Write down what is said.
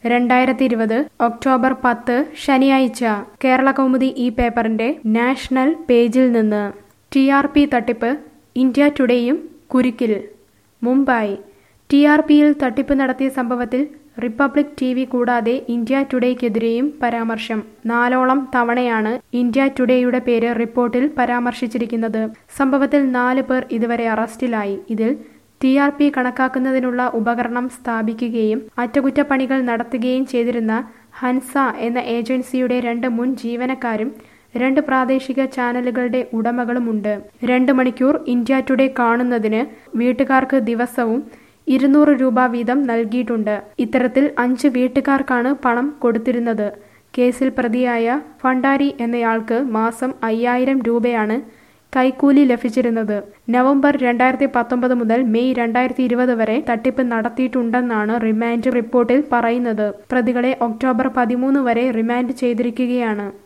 രണ്ടായിരത്തി ഇരുപത് ഒക്ടോബർ പത്ത് ശനിയാഴ്ച കേരള കൗമുദി ഈ പേപ്പറിന്റെ നാഷണൽ പേജിൽ നിന്ന് ടി ആർ പി തട്ടിപ്പ് ഇന്ത്യ ടുഡേയും കുരുക്കിൽ മുംബൈ ടി ആർ പിയിൽ തട്ടിപ്പ് നടത്തിയ സംഭവത്തിൽ റിപ്പബ്ലിക് ടി വി കൂടാതെ ഇന്ത്യ ടുഡേക്കെതിരെയും പരാമർശം നാലോളം തവണയാണ് ഇന്ത്യ ടുഡേയുടെ പേര് റിപ്പോർട്ടിൽ പരാമർശിച്ചിരിക്കുന്നത് സംഭവത്തിൽ നാല് പേർ ഇതുവരെ അറസ്റ്റിലായി ഇതിൽ ടി ആർ പി കണക്കാക്കുന്നതിനുള്ള ഉപകരണം സ്ഥാപിക്കുകയും അറ്റകുറ്റപ്പണികൾ നടത്തുകയും ചെയ്തിരുന്ന ഹൻസ എന്ന ഏജൻസിയുടെ രണ്ട് മുൻ ജീവനക്കാരും രണ്ട് പ്രാദേശിക ചാനലുകളുടെ ഉടമകളുമുണ്ട് രണ്ട് മണിക്കൂർ ഇന്ത്യ ടുഡേ കാണുന്നതിന് വീട്ടുകാർക്ക് ദിവസവും ഇരുന്നൂറ് രൂപ വീതം നൽകിയിട്ടുണ്ട് ഇത്തരത്തിൽ അഞ്ച് വീട്ടുകാർക്കാണ് പണം കൊടുത്തിരുന്നത് കേസിൽ പ്രതിയായ ഫണ്ടാരി എന്നയാൾക്ക് മാസം അയ്യായിരം രൂപയാണ് കൈക്കൂലി ലഭിച്ചിരുന്നത് നവംബർ രണ്ടായിരത്തി പത്തൊമ്പത് മുതൽ മെയ് രണ്ടായിരത്തി ഇരുപത് വരെ തട്ടിപ്പ് നടത്തിയിട്ടുണ്ടെന്നാണ് റിമാൻഡ് റിപ്പോർട്ടിൽ പറയുന്നത് പ്രതികളെ ഒക്ടോബർ പതിമൂന്ന് വരെ റിമാൻഡ് ചെയ്തിരിക്കുകയാണ്